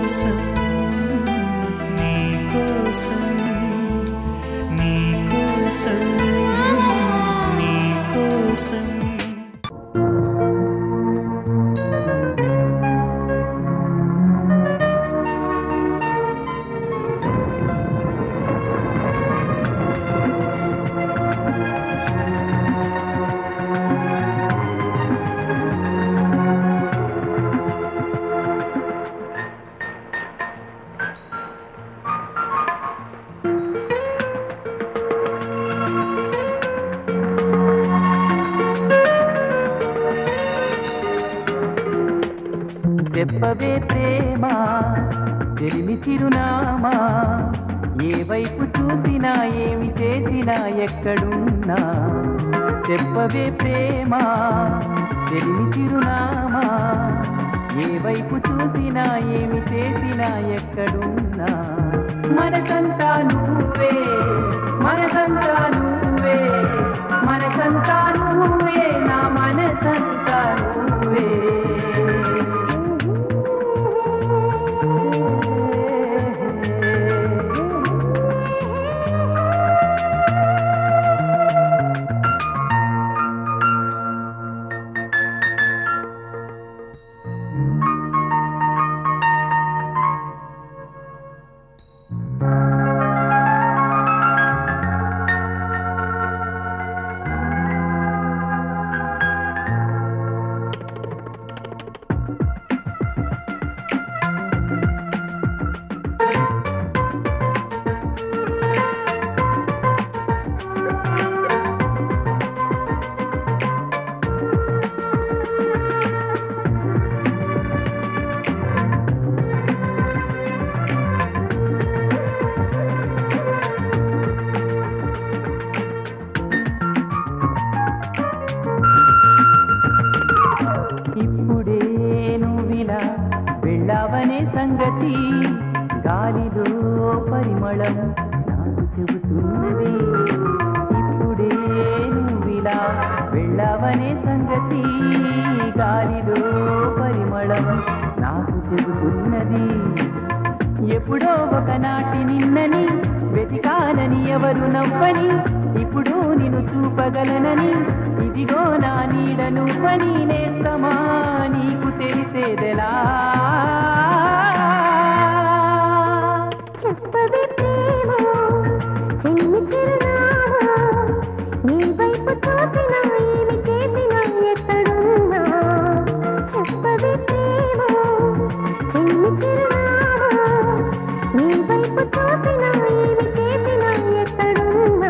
కోసం నీ కోసం నీ కోసం నీ కోసం చెప్పవే ప్రేమ చెలిమి చిరునామా ఏ వైపు చూసినా ఏమి చేసినా ఎక్కడున్నా చెప్పవే ప్రేమ చెలిమి చిరునామా ఏ వైపు చూసినా ఏమి చేసినా ఎక్కడున్నా మనసంతా నువ్వే మనసంతా నువ్వే మనసంతా నువ్వే నా మనసంతా నువ్వే ఇప్పుడే నువ్విలా వెళ్ళావనే సంగతి గాలిలో పరిమళం నాకు చెబుతున్నది ఇప్పుడే నువ్విలా వెళ్ళావనే సంగతి గాలిలో పరిమళం నాకు చెబుతున్నది ఎప్పుడో ఒకనాటి నిన్నని వెతికానని ఎవరు నవ్వని ఇప్పుడు నిన్ను చూపగలనని ఇదిగో నా నీడ నువ్వని నేస్తమా నీకు తెలిసేదెలా చెప్పవే ప్రేమ చిన్ని చిరునామా నీ వైపు చూసినా ఏమి చేసినా ఎక్కడున్నా చెప్పవే ప్రేమ చిన్ని చిరునామా నీ వైపు చూసినా ఏమి చేసినా ఎక్కడున్నా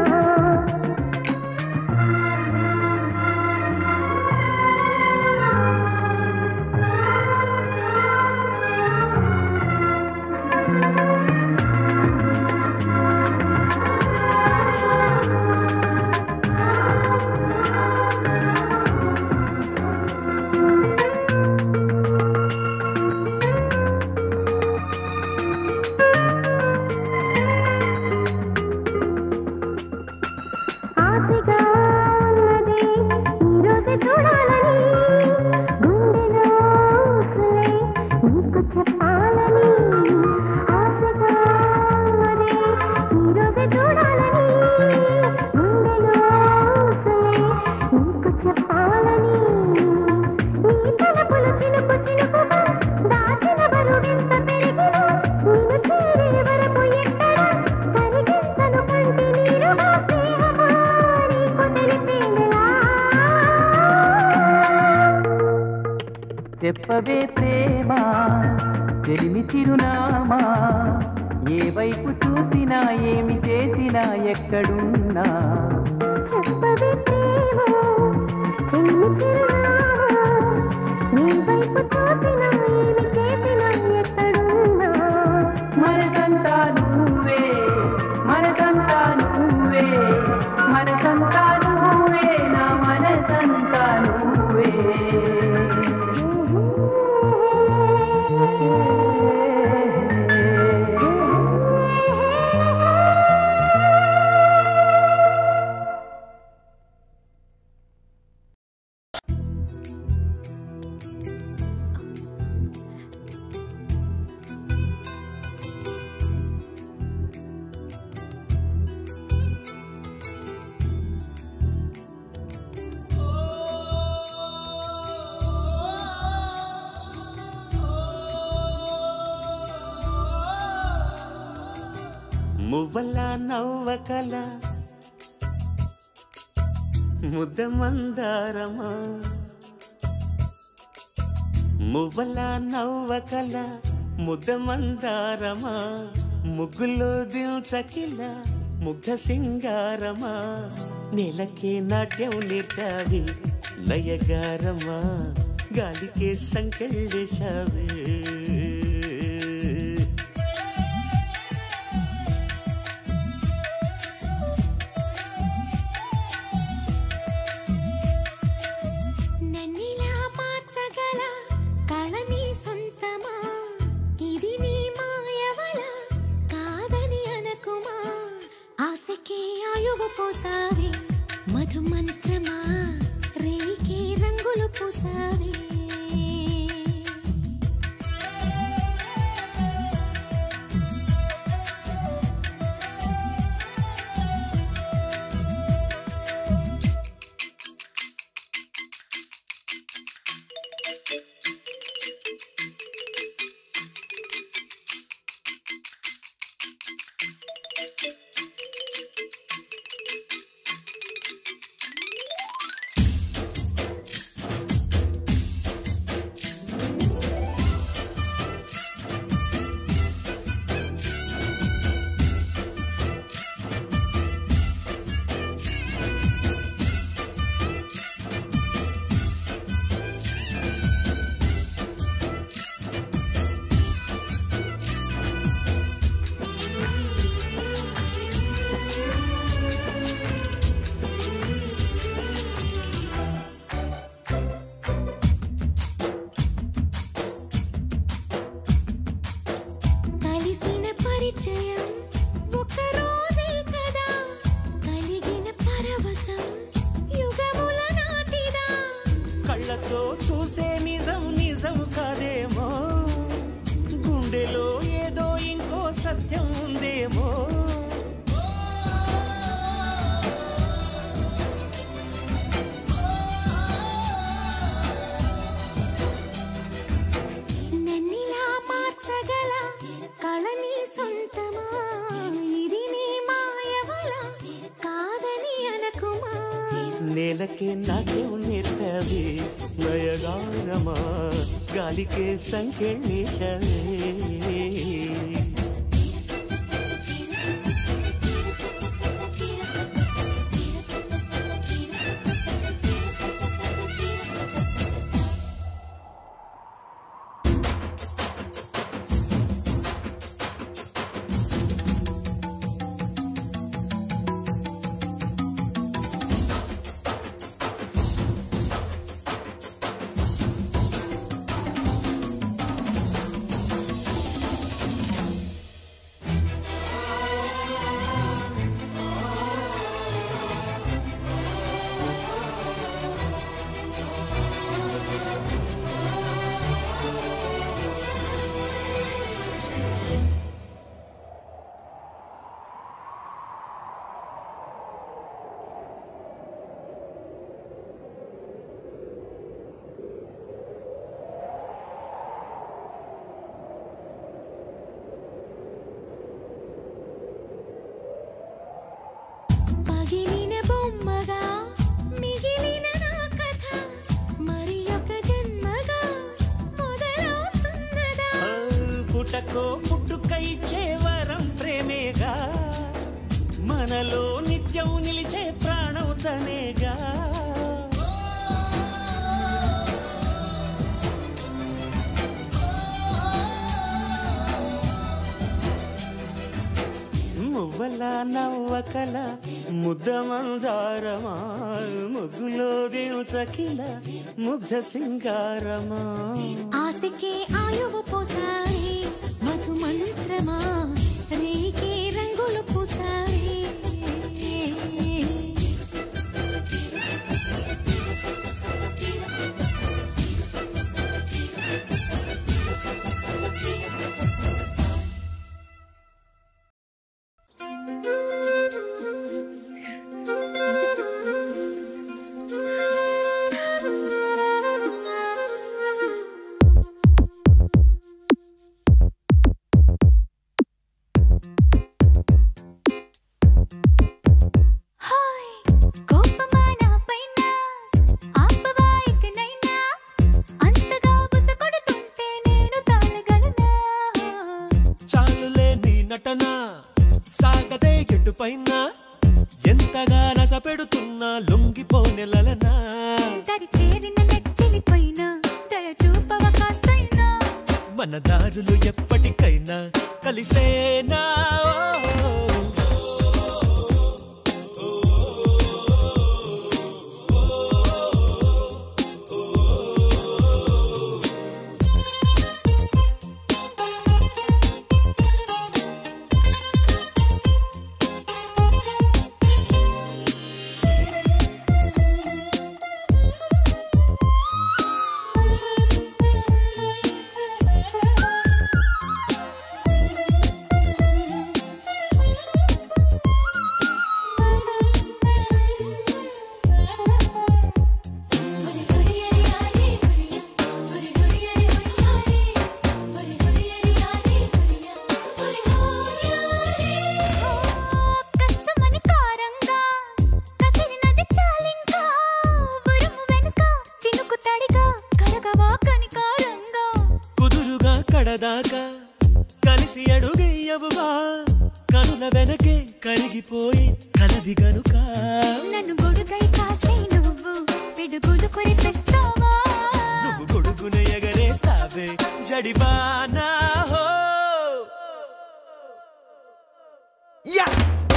ఆశగా ఉన్నది ఈరోజు చూడాలని గుండెలో ఊసులే నీకు చెప్పాలని ఆశగా ఉన్నది ఈరోజు చూడాలని గుండెలో ఊసులే నీకు చెప్పాలని నీ తలపులు చినుకు చినుకుగా దాచిన బరువెంత పెరిగినా నిన్ను చేరే వరకు ఎక్కడ కరిగించను కంటి నీరుగా ప్రేమగా నీకు తెలిపేదెలా చెప్పవే ప్రేమ చెలిమి చిరునామా ఏ వైపు చూసినా ఏమి చేసినా ఎక్కడున్నా చెప్పవే ప్రేమ చిన్ని చిరునామా నీ వైపు చూసినా ఏమి చేసినా ఎక్కడున్నా మనసంతా నువ్వే మనసంతా నువ్వే మనసంతా నువ్వే నా మనసంతా నువ్వే మువ్వల నవ్వకల ముద్ద మందారమా మువ్వల నవ్వకల ముద్ద మందారమా ముగ్గులో దిల్చకిల ముగ్ధ సింగారమా నెలకే నాట్యం నేర్పావి లయగారమా గాలికే సంకెళ్ళేశావే నన్నిలా మార్చగల కళని సొంతమా ఇది నీ మాయవల కాదని అనకుమా ఆశకే ఆయువు పోసావి మధు మంత్రమా రేకే రంగులు పూసావి కలిసిన పరిచయం ఒక రోజే కదా కలిగిన పరవశం యుగముల నాటిదా కళ్ళతో చూసే నిజం నిజం కాదేమో గుండెలో ఏదో ఇంకో సత్యం ఉందేమో నన్నిలా మార్చగల కళని సొంతమా ఇది నీ మాయవల కాదని అనకుమా నేలకే నాట్యం నేర్పావి నయగారమా గాలికే సంకెళ్ళేశావే పగిలిన బొమ్మగా మిగిలిన నా కథ మరి ఒక జన్మగా మొదలవుతున్నదా ఆ, పుటకో పుట్టుక ఇచ్చే వరం ప్రేమేగా మనలో నిత్యం నిలిచే ప్రాణం తనేగా మువ్వల నవ్వకల ముద్ద మందారమా ముగ్గులో దిల్చకిల ముగ్ధ సింగారమా ఆశకే ఆయువు పోసాయి మధు మంత్రమా రేకే రంగులు పూసాయి ఆ పైన ఎంతగా నస పెడుతున్నా లొంగిపోనెలనా దరి చేరిన నెచ్చిలిపైన దయ చూపవ కాస్తైనా మన దారులు ఎప్పటికైనా కలిసేనా కస్సమని కారంగా కసిరినది చాలింకా ఉరుము వెనుక చినుకు తడిగా కరగవా కనికారంగా కుదురుగా కడదాకా కలిసి అడుగయ్యవుగా కనుల వెనకే కరిగిపోయి కలవి గనుక నన్ను గొడుగై కాసే నువ్వు పిడుగులు కురిపిస్తావా నువ్వు గొడుగున ఎగరేస్తావే జడివానా హో యా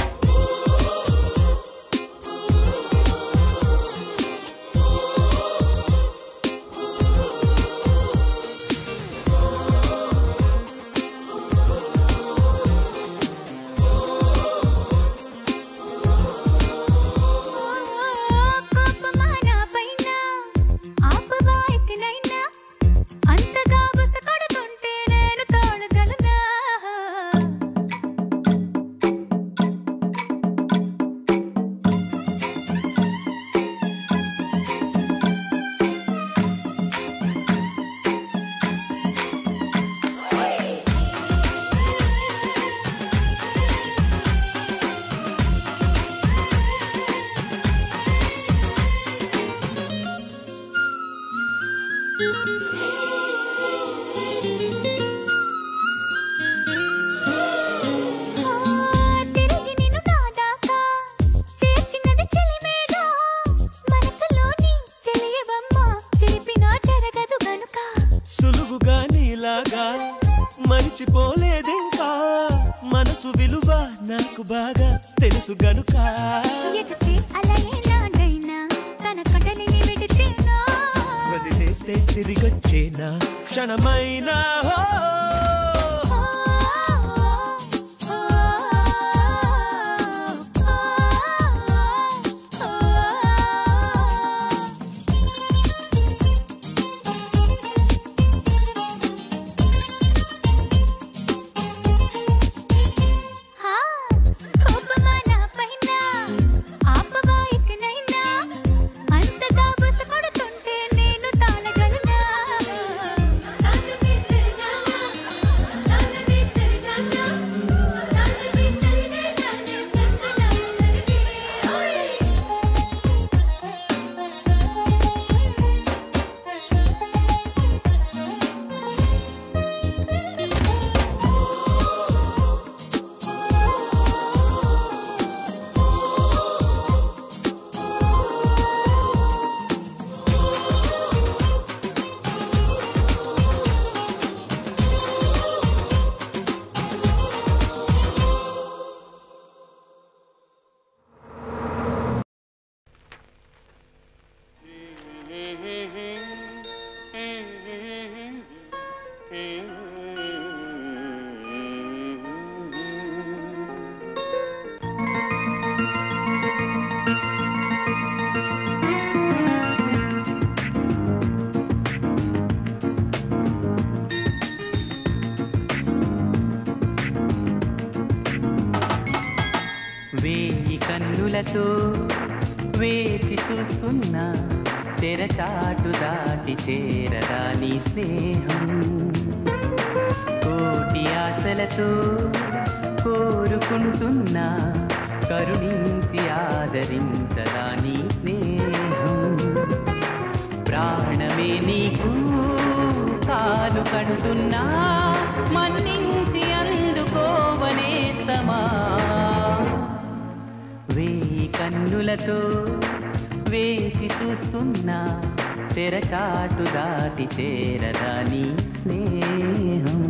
కోపమా నా పైన ఆపవా ఎక్కనైనా అంతగా బస కొడుతుంటే నేను తోడగలనా తిరిగి నిన్ను నాదాకా చేర్చినది చెలిమేగా మనసులోని చెలియవమ్మ చెరిపిన జరగదు గనుక సులువుగా నీలాగా మరిచిపోలేదింకా మనసు విలువ నాకు బాగా తెలుసు గనుక ఎగసి అలయే నాడైనా తన కడలిని విడిచేనా వదిలేస్తే తిరిగొచ్చేనా క్షణమైనా హో కోపమా నా పైన ఆపవా ఇకనైనా అంతగా బస కొడుతుంటే నేను తాళగలనా వేయి కన్నులతో వేచి చూస్తున్నా తెరచాటు దాటి చేరదా నీ స్నేహం కోటి ఆశలతో కోరుకుంటున్నా కరుణించి ఆదరించదా నీ స్నేహం ప్రాణమే నీకు కాలు కంటున్నా మన్నించి అందుకోవనేస్తమా వేయి కన్నులతో వేచి చూస్తున్నా తెరచాటు దాటి చేరదా నీ స్నేహం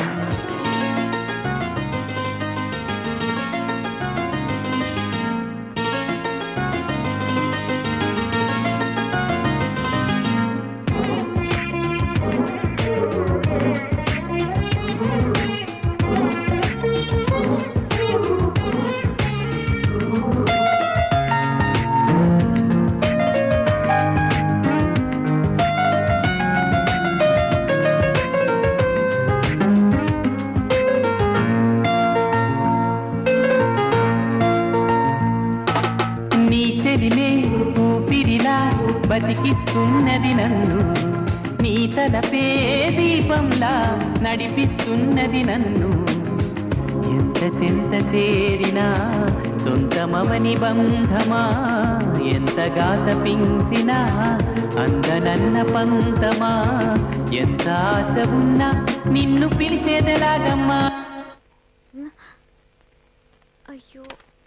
నీ చెలిమే ఊపిరిలా బతికిస్తున్నది నన్ను నీ తలపే దీపంలా నడిపిస్తున్నది నన్ను ఎంత చింత చేరినా సొంతమవని బంధమా ఎంతగా తపించినా అందనన్న పంతమా ఎంత ఆశ ఉన్నా నిన్ను పిలిచేదెలాగమ్మా అయ్యో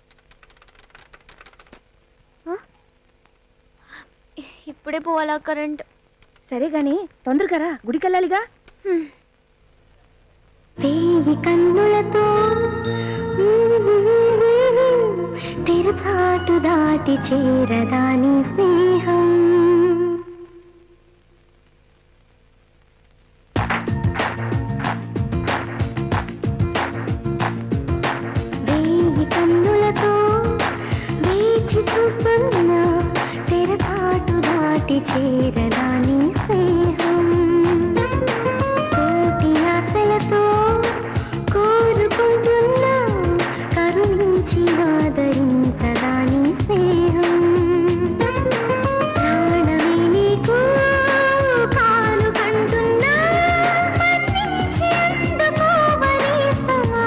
ఇప్పుడే పోవాలా కరెంట్ సరే గాని తొందరగా రా గుడికెళ్ళాలిగా వేయి కన్నులతో తెరచాటు దాటి చేరదాని స్నేహం వేయి కన్నులతో వేచి చూస్తున్నా తెరచాటు దాటి చేరదాని స్నేహం కోటి ఆశలతో కోరుకుంటున్నా కరుణించి ఆదరించదాని స్నేహం ప్రాణమే నీకు కాలు కంటున్నా మన్నించి అందుకోవనేస్తమా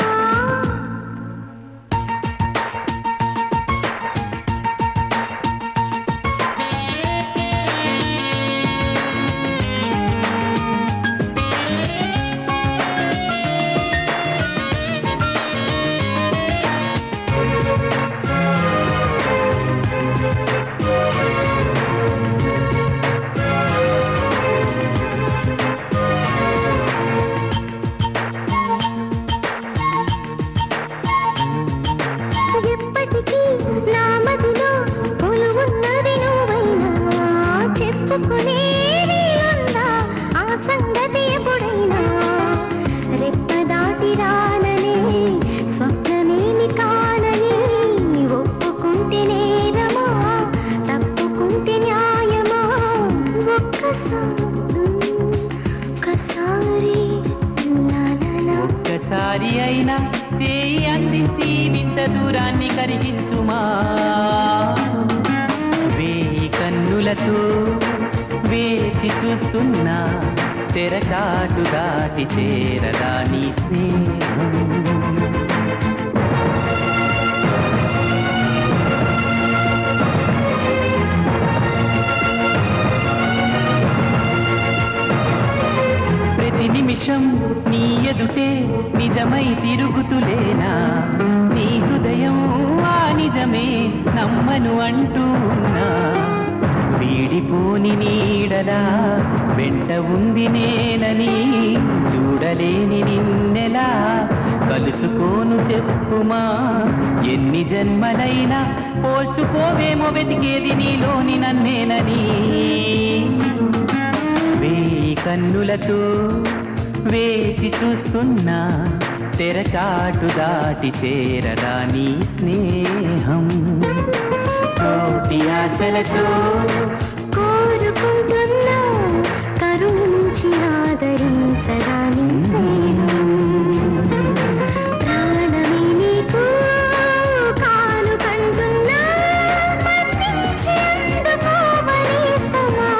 ఎప్పటికీ నా మదిలో కొలువున్నది నువ్వైనా చెప్పుకునేది ఉందా ఆ సంగతి ఎప్పుడైనా రెప్ప దాటి రానని స్వప్నమేమి కానని ఒప్పుకుంటే నేరమా తప్పుకుంటే న్యాయమా ఒక్కసారి ఒక్కసారి లా లా లా. ఒక్కసారి అయినా చేయి అందించి వింత దూరాన్ని కరిగించుమా వేయి కన్నులతో వేచి చూస్తున్నా తెరచాటు దాటి చేరదా నీ స్నేహం ప్రతి నిమిషం నీ ఎదుటే నిజమై తిరుగుతులేనా నీ హృదయం ఆ నిజమే నమ్మను అంటూ ఉన్నా వీడిపోని నీడలా వెంట ఉంది నేనని చూడలేని నిన్నెలా కలుసుకోను చెప్పుమా ఎన్ని జన్మలైనా పోల్చుకోవేమో వెతికేది నీలోని నన్నేనని వేయి కన్నులతో వేచి చూస్తున్నా తెరచాటు దాటి చేరదా నీ స్నేహం కోటి ఆశలతో కోరుకుంటున్నా కరుణించి ఆదరించదాని స్నేహం ప్రాణమే నీకు కాలు కంటున్నా మన్నించి అందుకోవనేస్తమా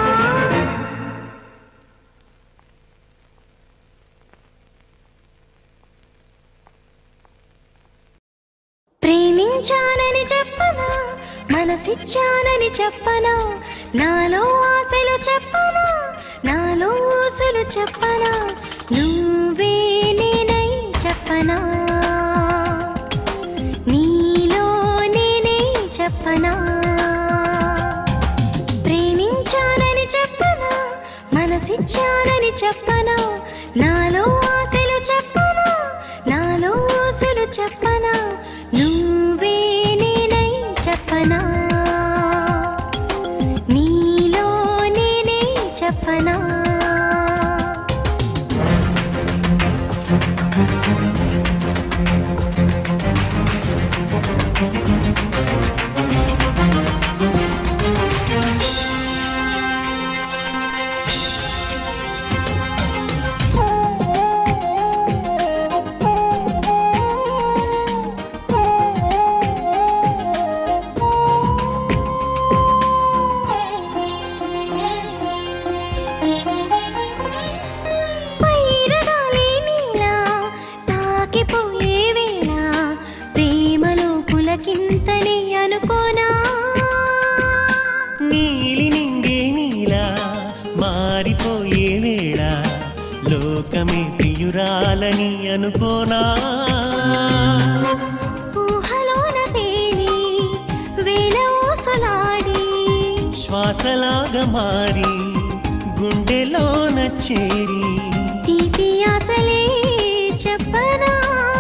ప్రేమించానని చెప్పనా మనసిచ్చానని చెప్పనా నాలో ఆశలు చెప్పనా నాలో ఊసులు చెప్పనా నువ్వే నేనై చెప్పనా నీలో నాలో ఆశలు చెప్పనా నాలో ఊసులు చెప్పనా నువ్వే నేనై చెప్పనా నీలో నేనే చెప్పనా పైరగాలి నీలా తాకిపోయే వేళ ప్రేమలో పులకింతని అనుకోనా నీలి నింగే నీలా మారిపోయే వేళ లోకమే ప్రియురాలని అనుకోనా ఊహలోన తేలి వేల ఊసలాడి శ్వాసలాగా మారి గుండెలోన చేరి తీపి ఆశలే చెప్పనా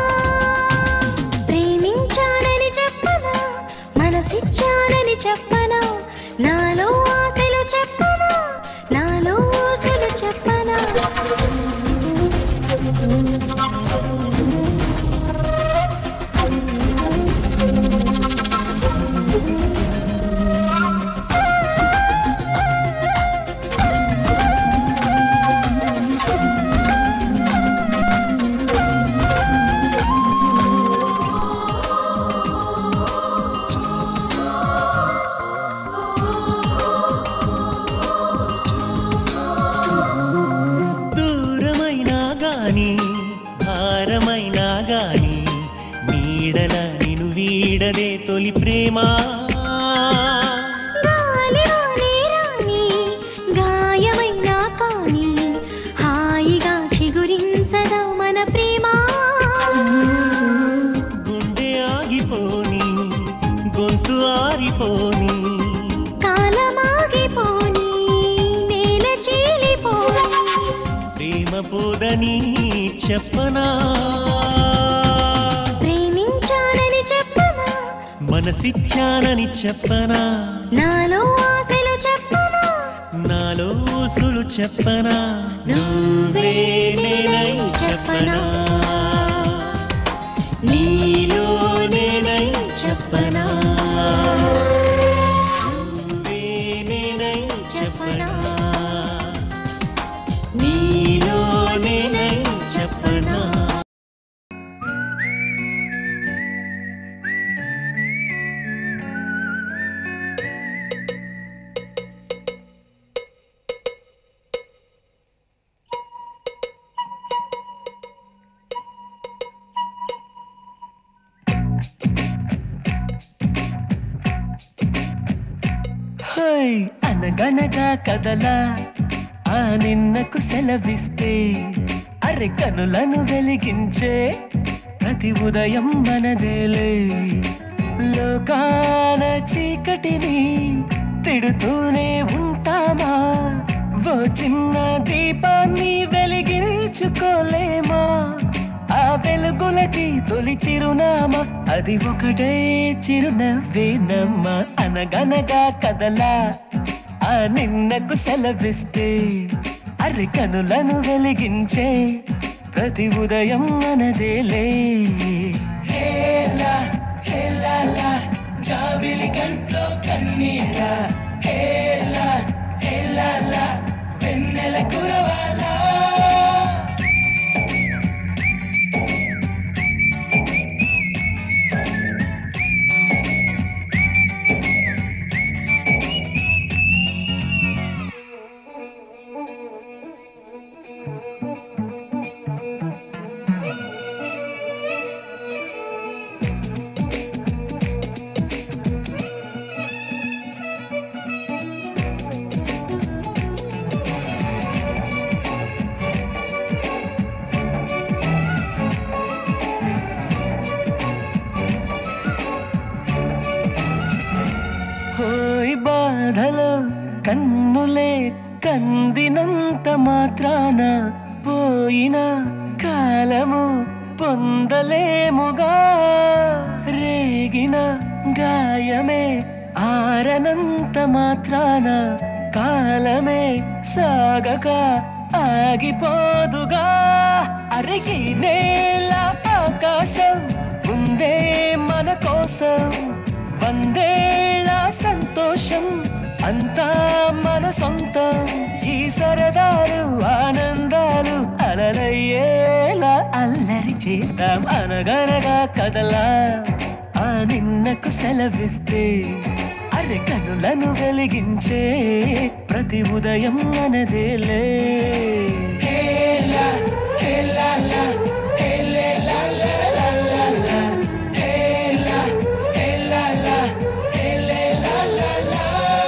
ప్రేమించానని చెప్పనా మనసిచ్చానని చెప్పనా నాలో ఆశలు చెప్పనా నాలో ఊసులు చెప్పనా దూరమైనా గాని భారమైనా గాని నీడల నిను వీడదే తొలి ప్రేమ గాలి రాని రాని గాయమైనా కానీ హాయిగా చిగురించదా మన ప్రేమ గుండె ఆగిపోని గొంతు ఆరిపోని కాలమాగిపోని నేల చీలిపోని ప్రేమ పోదని చెప్పనా ప్రేమించానని చెప్పనా మనసిచ్చానని చెప్పనా నాలో ఆశలు చెప్పనా నాలో ఊసులు చెప్పనా నువ్వే నేనై చెప్పనా నీలో నేనై చెప్పనా నువ్వే నేనై చెప్పనా నీలో నేనై చెప్పనా హై అనగనగా కదలా ఆ నిన్నకు సెలవిస్తే అరె కనులను వెలిగించే ప్రతి ఉదయం మనదేలే లోకాన చీకటిని తిడుతూనే ఉంటామా ఓ చిన్న దీపాన్ని వెలిగించుకోలేమా ఆ వెలుగులకి తొలి చిరునామా అది ఒకటే చిరునవ్వేనమ్మా అనగనగా కదలా ఆ నిన్నకు సెలవిస్తే అరి కనులను వెలిగించే ప్రతి ఉదయం మనదేలే హేలా హేలాలా జాబిలి కంట్లో కన్నీళ్ళ హేలా హేలాలా వెన్నెల కురవాలా హోయ్ బాధలో కన్నులే కందినంత మాత్రాన ఆగిపోయిన కాలము పొందలేముగా రేగిన గాయమే ఆరనంత మాత్రాన కాలమే సాగక ఆగిపోదుగా అరిగి నేల ఆకాశం ఉందే మన కోసం వందేళ్ళ సంతోషం అంతా మన సొంతం ఈ సరదాలు ఆనందాలు అలలయ్యేలా అల్లరి చేద్దాం అనగనగా కదలా ఆ నిన్నకు సెలవిస్తే అరె కనులను వెలిగించే ప్రతి ఉదయం మనదేలే హేలా, హేలాలా, హేలేలా, లా, లా, లా, లా. హేలా, హేలాలా, హేలేలా, లా, లా.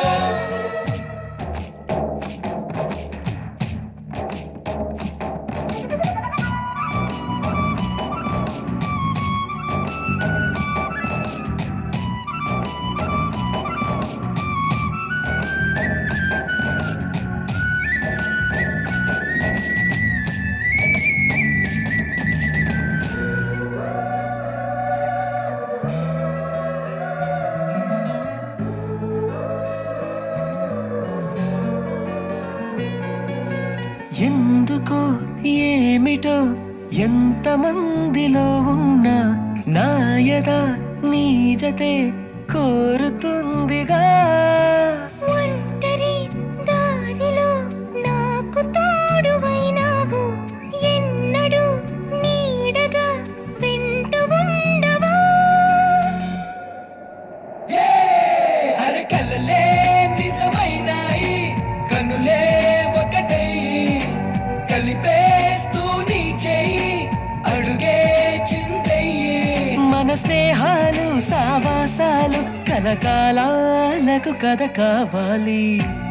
ఎందుకో ఏమిటో ఎంతమందిలో ఉన్నా నాయద నీజతే కోరుతుందిగా ఒంటరి దారిలో నాకు తోడువైనావు ఎన్నడూ నీడగా వెంట ఉండవా అరే కలలే నిజమైనాయి కనులే ఒకటై కలిపేస్తూ నీ చెయ్యి అడుగే చిందయ్యి మన స్నేహాలు సావాసాలు కలకాలాలకు కథ కావాలి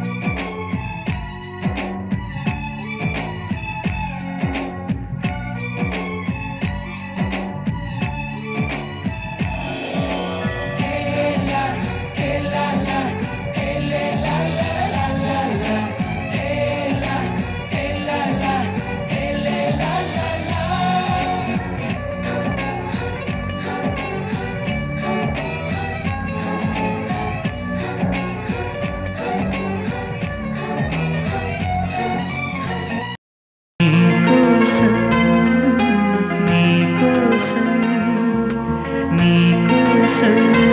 నీకోసం నీకోసం నీకోసం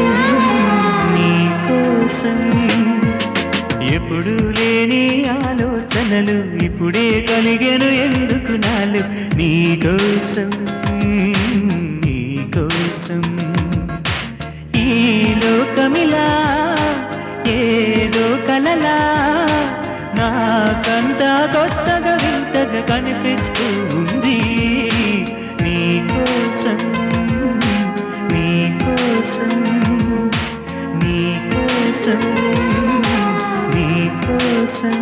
నీకోసం ఎప్పుడు లేని ఆలోచనలు ఇప్పుడే కలిగెను ఎందుకు నాలు నీకోసం నీకోసం ఈ లోకమిలా ఏదో కలలా నాకంతా కొత్తగా వింతగా కనిపిస్తూ ఉంది నీకోసం నీకోసం నీకోసం నీకోసం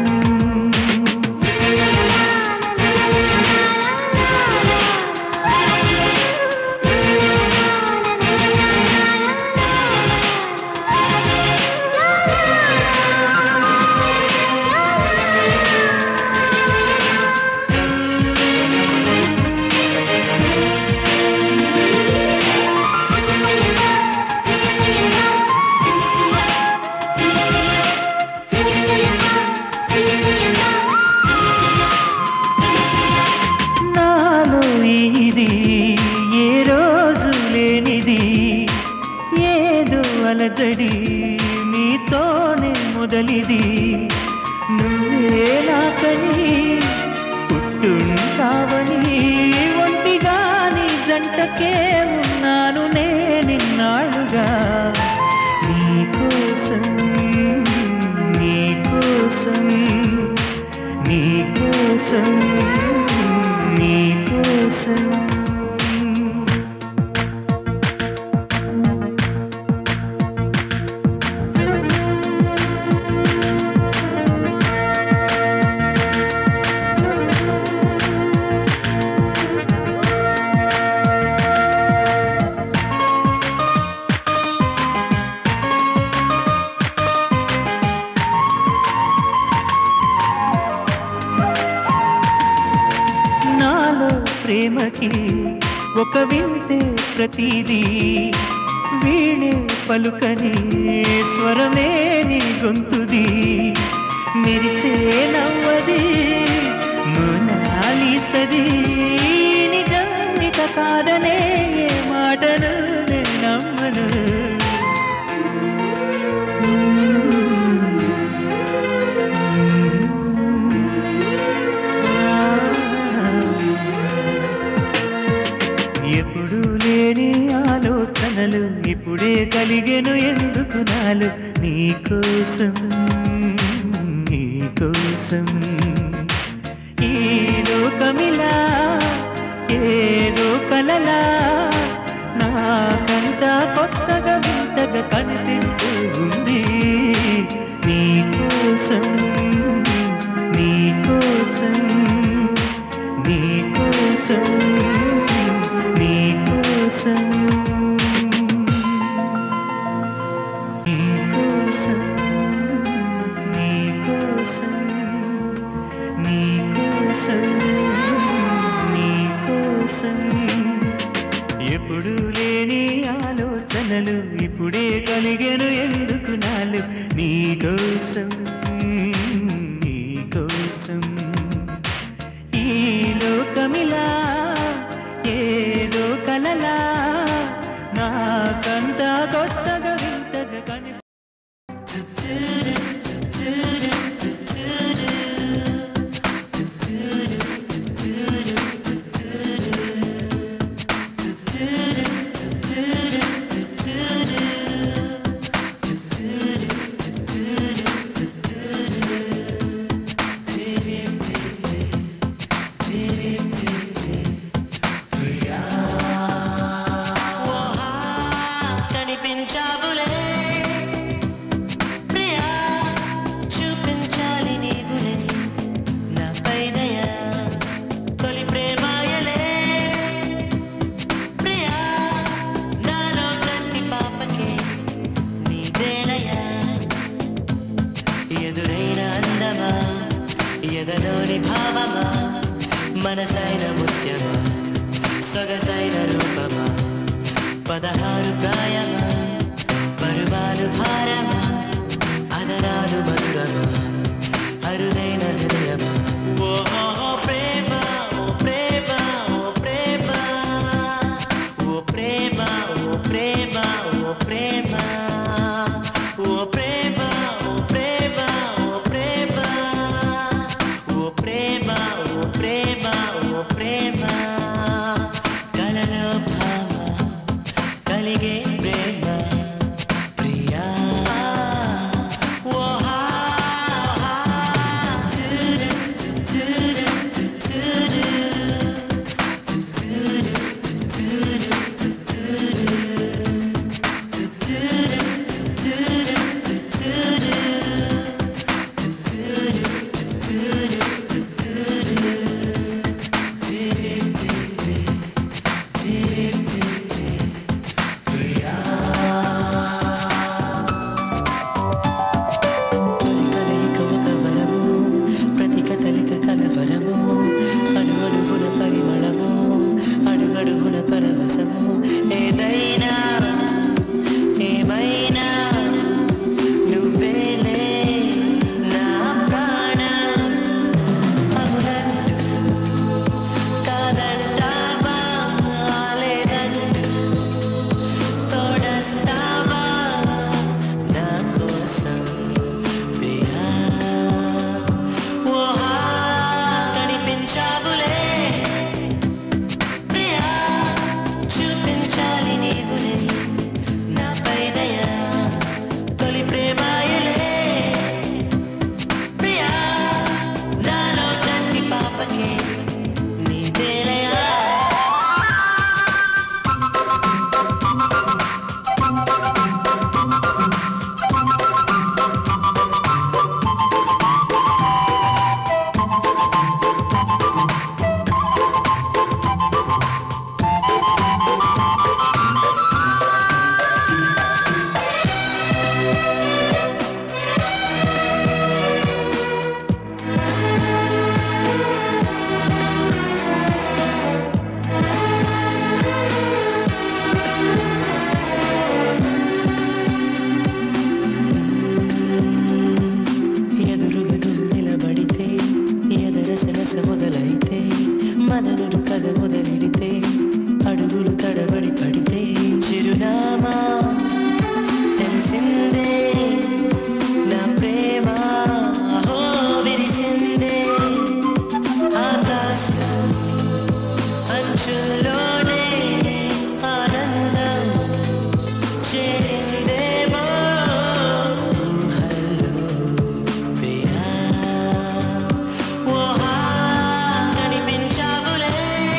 నాలో ఇది ఏ రోజు లేనిది ఏదో అలజడి నీతోనే మొదలిది నువ్వే నాకని పుట్టుంటావని ఒంటిగాని జంటకే ఉన్నాను నేనిన్నాళ్ళుగా నీకోసం నీకోసం నీకోసం నీకోసం ప్రేమకి ఒక వింతే ప్రతిదీ వీణే పలుకని స్వరమే నీ గొంతుది మెరిసే నవ్వది మోనాలిసది నిజానిక కాదనే ఏ మాటను నే నమ్మను ఎప్పుడు లేని ఆలోచనలు ఇప్పుడే కలిగెను ఎందుకు నాలు నీకోసం నీకోసం ఈ లోకమిలా ఏదో కలలా నాకంతా కొత్తగా వింతగా కనిపిస్తూ ఉంది నీకోసం నీకోసం నీకోసం నీకోసం నీకోసం నీకోసం నీకోసం నీకోసం ఎప్పుడు లేని ఆలోచనలు ఇప్పుడే కలిగెను ఎందుకు నాలు నీకోసం నీకోసం ఈ లోకమిలా ఏదో కలలా నాకంతా కొత్తగా వింతగా కని కనిపించావులే ప్రియా చూపించాలి నీవులే నా పైదయ తొలి ప్రేమాయలే ప్రియా నాలో కంటి పాపకే నీదేలయా ఎదురైన అందమా ఎదలోని భావమా మనసైన ముత్యమా సొగసైన రూపమా పదహారు ప్రాయమా పరువాలు భారమా అదరాలు మధురమా అరుదైన హృదయమా ఓహో ప్రేమ ఓ ప్రేమ ఓ ప్రేమ ఓ ప్రేమ ఓ ప్రేమ ఓ ప్రేమ ఓ ప్రేమ ఓ ప్రేమ ఓ ప్రేమ ఓ ప్రేమ ఓ ప్రేమ ఓ ప్రేమ కలలో భామ కలిగే ప్రేమ ప్రియా ఓహా అంచుల్లోనే ఆనందం చేరిందేమో ఊహల్లో ప్రియా ఓహా కనిపించావులే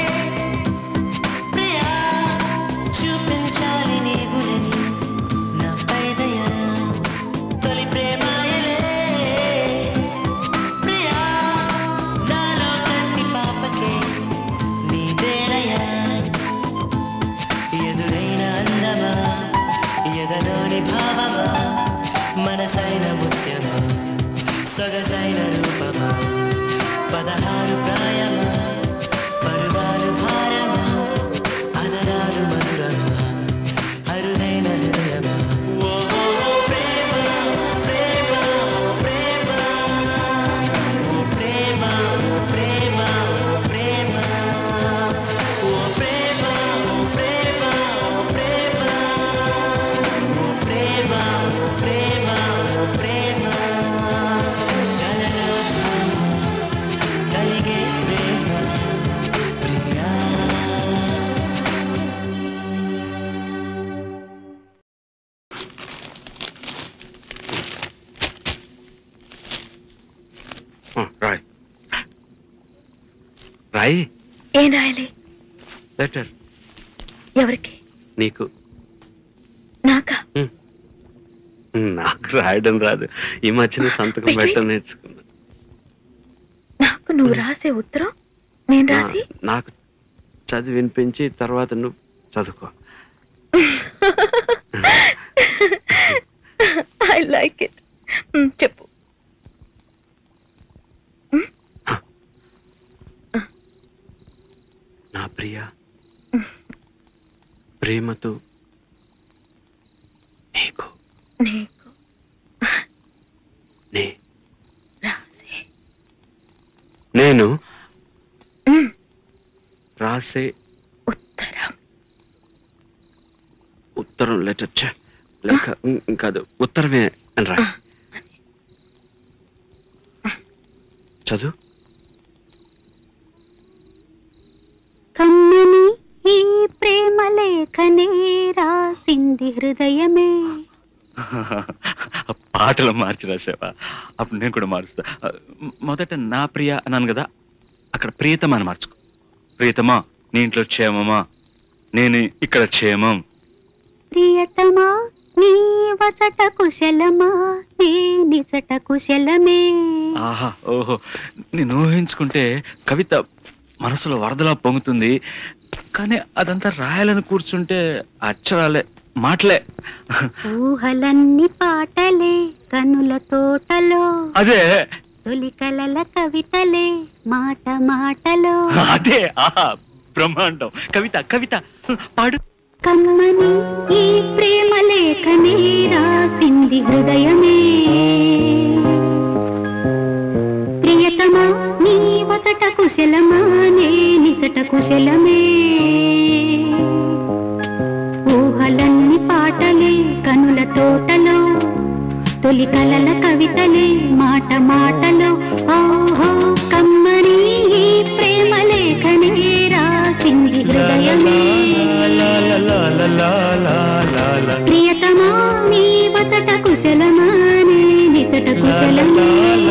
ప్రియా చూపించాలి నీవులే నా పైదయ తొలి ప్రేమాయలే ప్రియా నాలో కంటి పాపకే నీదేలయా ఎదురైన అందమా ఎదలోని భావమా మనసైన ముత్యమా సొగసైన రూపమా పదహారు ప్రాయమా పరువాలు భారమా అదరాలు మధురమా అరుదైన హృదయమా ఓ ప్రేమ ప్రేమ ప్రేమ ఓ ప్రేమ ప్రేమ ప్రేమ ఓ ప్రేమ ప్రేమ ప్రేమ ఓ ప్రేమ ప్రేమ ప్రేమ కలలో కలిగే ప్రేమ ప్రియా రాయ్ రాయ్ ఏం రాయాలి లెటర్ ఎవరికి నీకు నాకా నాకు రాయడం రాదు ఈ మధ్యన సంతకం Wait, పెట్టడం wait. నేర్చుకున్నా నాకు నువ్వు రాసే ఉత్తరం నేను రాసి నా- నాకు చదివి వినిపించి తర్వాత నువ్వు చదువుకో ఐ లైక్ ఇట్ చెప్పు నా ప్రియ ప్రేమతో నీకు నీకు నే రాసే నేను మ్, రాసే ఉత్తరం ఉత్తరం లెటర్ ఛే, లేక ఉమ్, కాదు ఉత్తరమే అని రా చదువు కమ్మని ఈ ప్రేమ లేఖనే రాసింది హృదయమే పాటలు మార్చి రాసావా అప్పుడు నేను కూడా మారుస్తా మొదట నా ప్రియ అన్నాను కదా అక్కడ ప్రియతమా అని మార్చుకో ప్రియతమా నీ ఇంట్లో క్షేమమా నేను ఇక్కడ క్షేమం ప్రియతమా నీ వచట కుశలమా నీ నిచట కుశలమే ఆహా ఓహో నేను ఊహించుకుంటే కవిత మనసులో వరదలా పొంగుతుంది కానీ అదంతా రాయాలని కూర్చుంటే అక్షరాలే మాటలే ఊహలన్నీ పాటలే కనుల తోటలో అదే తొలి కలల కవితలే మాట మాటలో అదే ఆహా బ్రహ్మాండం కవిత కవిత పాడు కమ్మని ఈ ప్రేమ లేఖనే రాసింది హృదయమే ప్రియతమా నీ వచట కుశలమా నే నిచట కుశలమే ఊహలన్నీ పాటలే కనుల తోటలో తొలి కలల కవితలే మాట మాటలో ఓహో కమ్మని ఈ ప్రేమ లేఖనే రాసింది హృదయమే ప్రియతమా నీ వచట కుశలమా నీ నిచట కుశలమే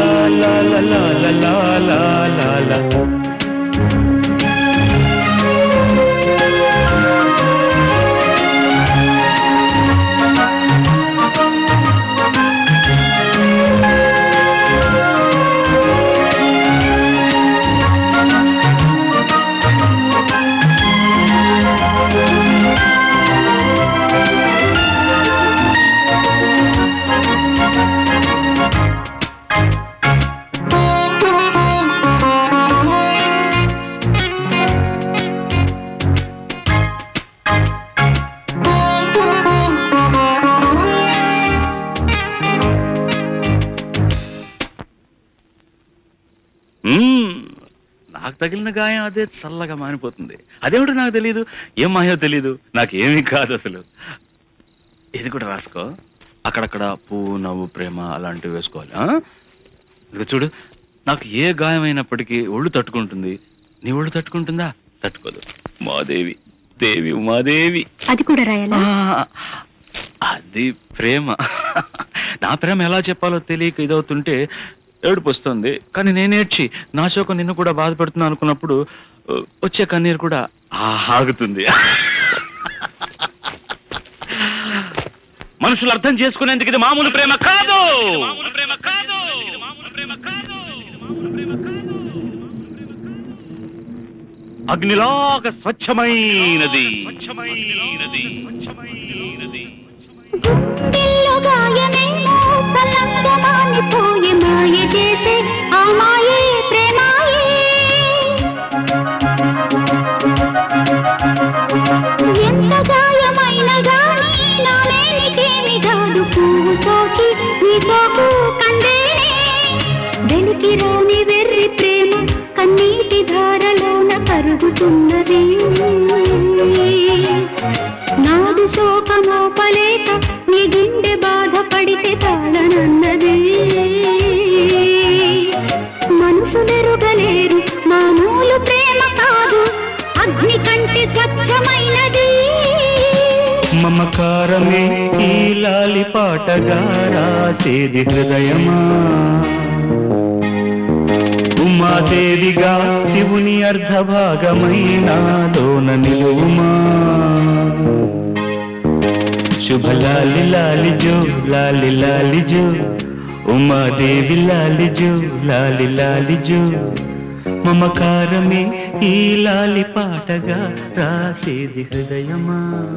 మ్మ్. నాకు తగిలిన గాయం అదే చల్లగా మానిపోతుంది అదేమిటో నాకు తెలియదు ఏం మాయో తెలియదు నాకు ఏమీ కాదు అసలు ఇది కూడా రాసుకో అక్కడక్కడ పువ్వు నవ్వు ప్రేమ అలాంటివి వేసుకోవాలి ఆ? ఇదిగో చూడు నాకు ఏ గాయం అయినప్పటికీ ఒళ్ళు తట్టుకుంటుంది నీ ఒళ్ళు తట్టుకుంటుందా తట్టుకోదు ఉమాదేవి దేవి ఉమాదేవి అది కూడా రాయాలా ఆ, అది ప్రేమ నా ప్రేమ ఎలా చెప్పాలో తెలియక ఇదవుతుంటే ఏడుపు వస్తుంది కానీ నేనేడ్చి నా శోకం నిన్ను కూడా బాధపెడుతున్నా అనుకున్నప్పుడు ఆ, వచ్చే కన్నీరు కూడా ఆ, ఆగుతుంది మనుషులు అర్థం చేసుకునేందుకు ఇది మామూలు ప్రేమ కాదు అగ్నిలాగా స్వచ్ఛమైనది స్వచ్ఛమైనది స్వచ్ఛమైనది గుండెల్లో గాయమేమో చల్లంగా మానిపోయే మాయ చేసే ఆ మాయే ప్రేమాయే ఎంత గాయమైన గాని నా మేనికేమి కాదు పువ్వు సోకి నీ సోకు కందేనే వెలికి రాని వెర్రి ప్రేమ కన్నీటి ధారలోన కరుగుతున్నది నాదు శోకమోపలేక నీ గుండె బాధపడితే తాళనన్నది మనుషులెరుగలేరు మామూలు ప్రేమ కాదు అగ్ని కంటే స్వచ్ఛమైనది మమకారమే ఈ లాలి పాటగా రాసేది హృదయమా ఉమాదేవిగా శివుని అర్ధభాగమైన లోన నిలువుమా శుభ లాలి లాలి జో లాలి లాలి జో ఉమాదేవి లాలి జో లాలి లాలి జో మమకారమే ఈ లాలి పాటగా రాసేది హృదయమా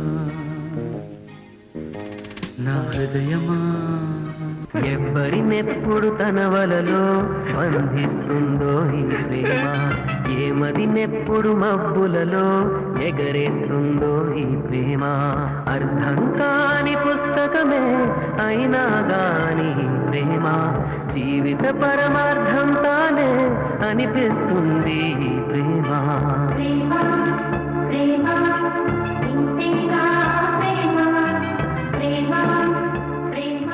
నా హృదయమా ఎవ్వరినెప్పుడు తన వలలో బంధిస్తుందో ఈ ప్రేమ ఏమదినెప్పుడు మబ్బులలో ఎగరేస్తుందో ఈ ప్రేమ అర్థం కాని పుస్తకమే అయినా గాని ఈ ప్రేమ జీవిత పరమార్థం తానే అనిపిస్తుంది ఈ ప్రేమ ప్రేమ ప్రేమ ఇంతేగా ప్రేమ ప్రేమ ప్రేమ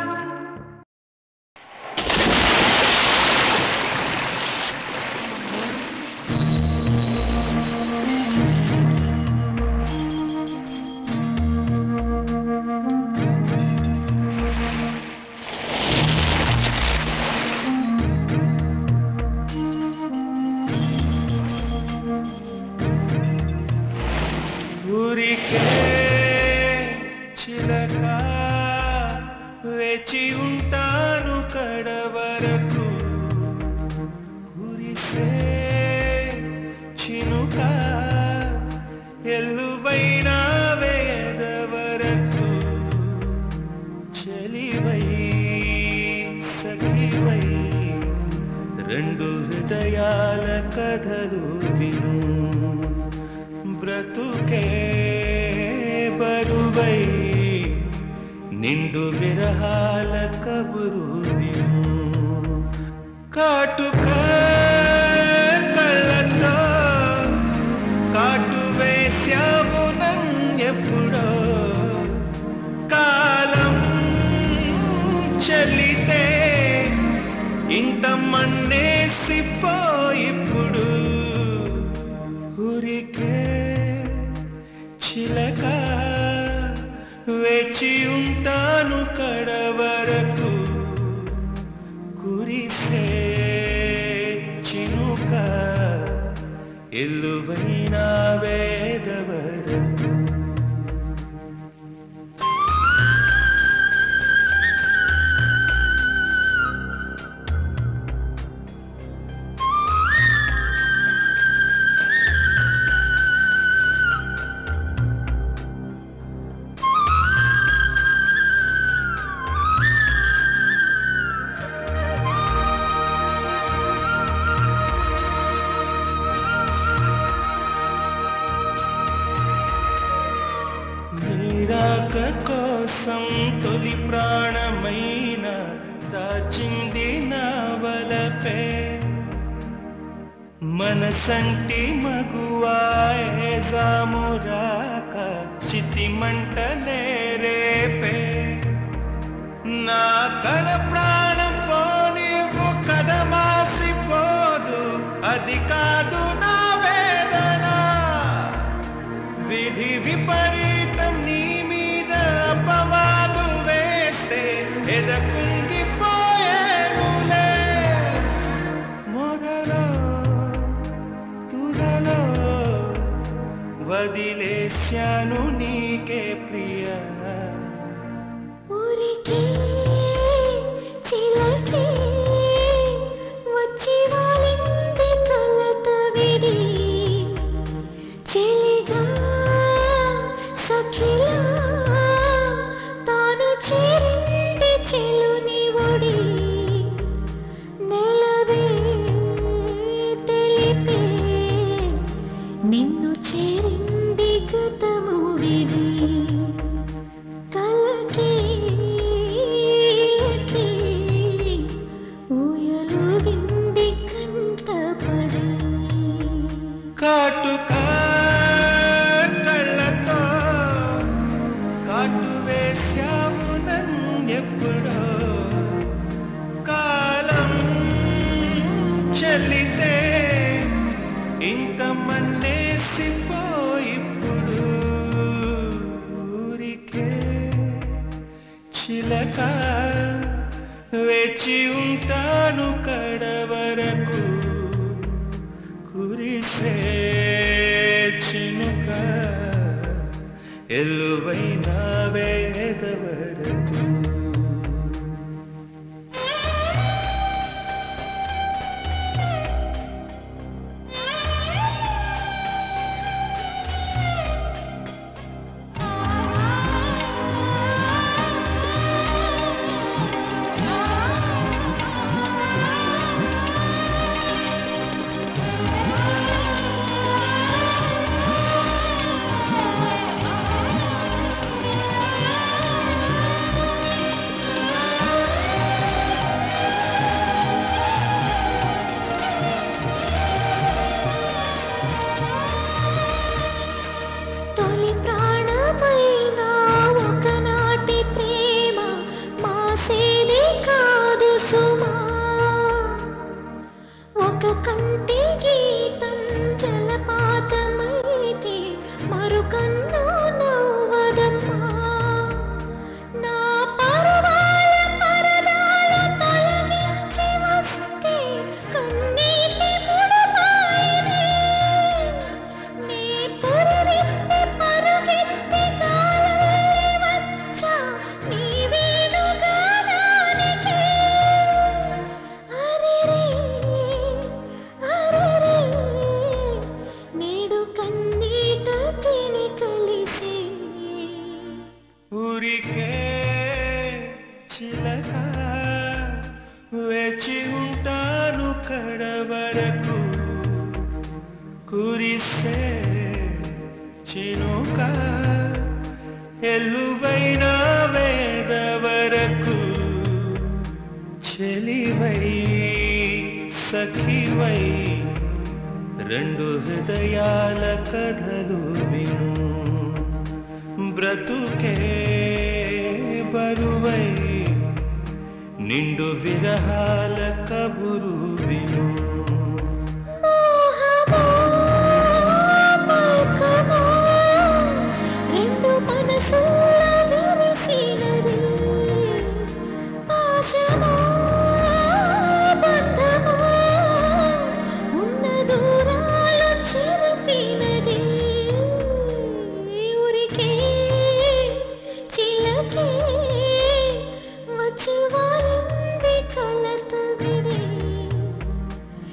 ఊరికే చిలక వేచి ఉంటాను కడవరకు కురిసే చినుక ఎల్లువైన వేదవరకు చెలివై సఖివై రెండు హృదయాల కథలు విను బ్రతుకే బరువై నిండు విరహాల కబురు విను కాటుక కళ్ళతో కాటు వేశావు నన్నెప్పుడో కాలం చెల్లితే ఇంత మన్నేసిపోయిప్పుడు ఊరికే చిలక వేచి ఉంటాను కడవరకు కురిసే చినుక ఎల్లువైన వేదవరకు నీరాక కోసం తొలి ప్రాణమైన దాచింది నా వలపే మనసంటి మగువాయే జామురాక చితి మంటలే రేపే నా కడ ప్రాణం పోనివ్వు కదమాసిపోదు అది కాదు నా వేదన వదిలేశాను నీకే ప్రియా ఊరికే చిలకే వచ్చి వాలింది కలత విడి చెలిగా సఖిలా తాను చేరింది చెలుని ఒడి నెలవే తెలిపే నిన్ను చేరింది గతము విడి కలకి లకి ఊయలుగింది కంటపడి కాటుక కళ్ళతో కాటు వేశావు నన్నెప్పుడో కాలం చెల్లితే ఇంత మన్నేసిపోయిప్పుడు ఊరికే చిలక వేచి ఉంటాను కడవరకు కురిసే చినుక ఎల్లువైన వేదవరకు తొలి ప్రాణమైన ఒకనాటి ప్రేమ మాసేది కాదు సుమా ఒక కంటి గీతం జలపాతమైతే మరుకన్ను నవ్వదమ్మా నా పరువాల పరదాలు తొలగించి వస్తే కన్నీటి ముడమాయనే నీ పురివిప్పి పరుగెత్తి గాలల్లే వచ్చా నీ వేణుగానానికి. అరెరే, అరెరే, నేడు కన్నీట తిని కలిసే ఊరికే చిలక వేచి ఉంటాను కడవరకు కురిసే చినుక ఎల్లువైన వేద వరకు చెలివై సఖివై రెండు హృదయాల కథలు విను బ్రతుకే బరువై నిండు విరహాల కబురు విను మోహమో, మైకమో, రెండు మనసుల విరిసినది. పాశమో, బంధమో, ఉన్న దూరాలు చెరిపినది. ఊరికే చిలకే వచ్చి వాలింది కలత విడి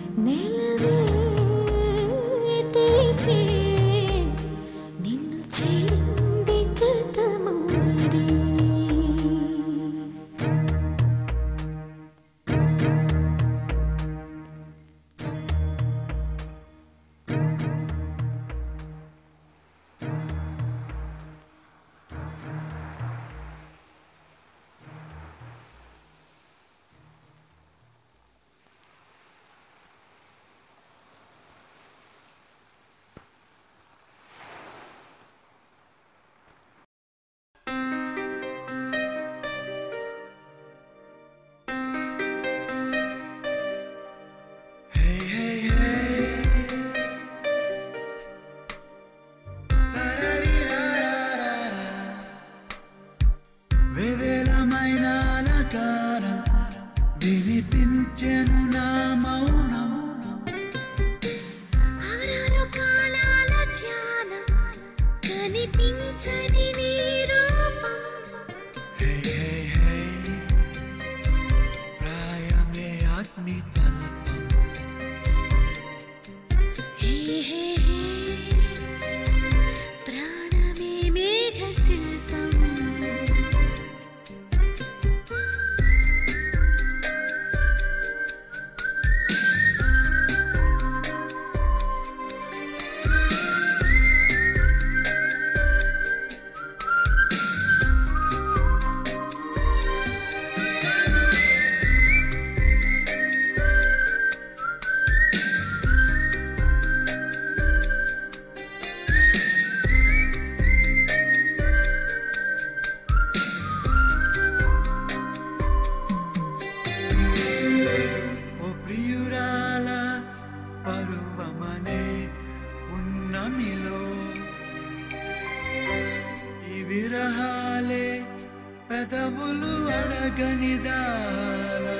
పెదవులు అడగనిదాల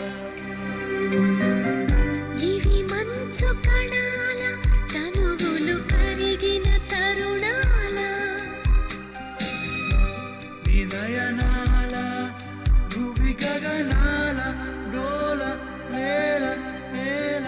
ఇవి మంచు కణాల తనువులు కరిగిన తరుణాల వినయనాల భువి గగనాల డోల లేల మేల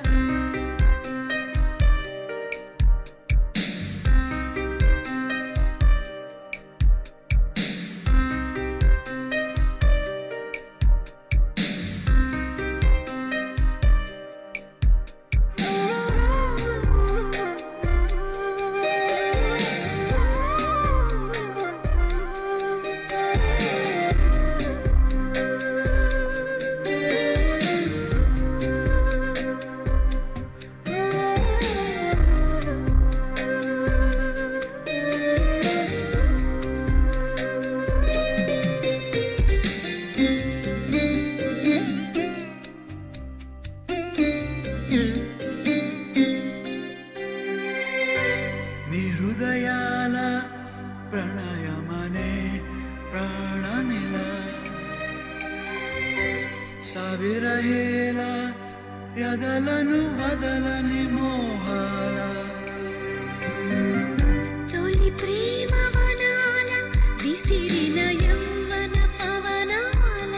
నీ హృదయాల ప్రణయమనే ప్రాణమిల సవిరహేల ఎదలను వదలని మోహాల తొలి ప్రేమ వనాల విసిరిన యవ్వన పవనాల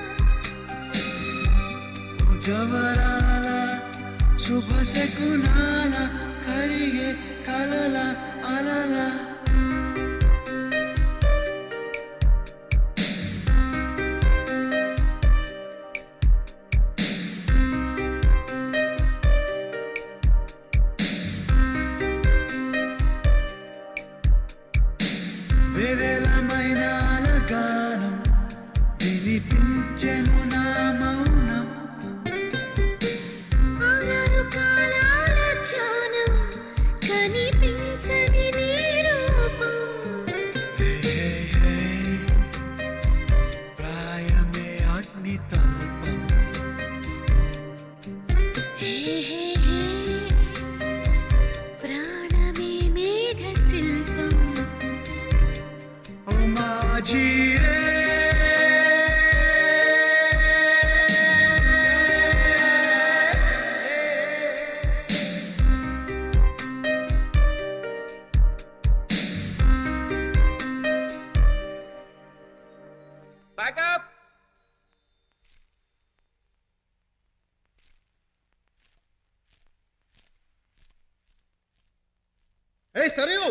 జవరాల శుభ శకునాల కరిగే కలల అలల వేవేలమైన గానం వినిపించెను నా మౌనం ఆరు కాలాల ధ్యానం కనిపించని నీ రూపం హే, హే, హే. ప్రాయమే అగ్ని తల్పం హే హే హే ప్రాణమే మేఘ శిల్పం ఓ మాజీ రే ఏ సరియు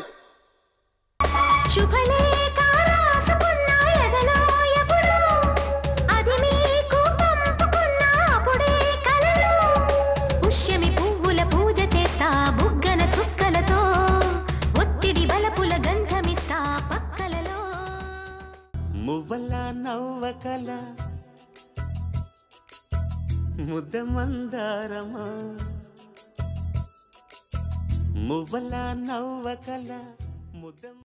శుభలేఖ రాసుకున్న ఎదలో ఎప్పుడో అది నీకు పంపుకున్న అప్పుడే కలలో పుష్యమి పువ్వుల పూజ చేస్తా బుగ్గన చుక్కలతో ఒత్తిడి బలపుల గంధమిస్తా పక్కలలో మువ్వల నవ్వకల ముద్ద మందారమా మువ్వల నవ్వకల ముద్ద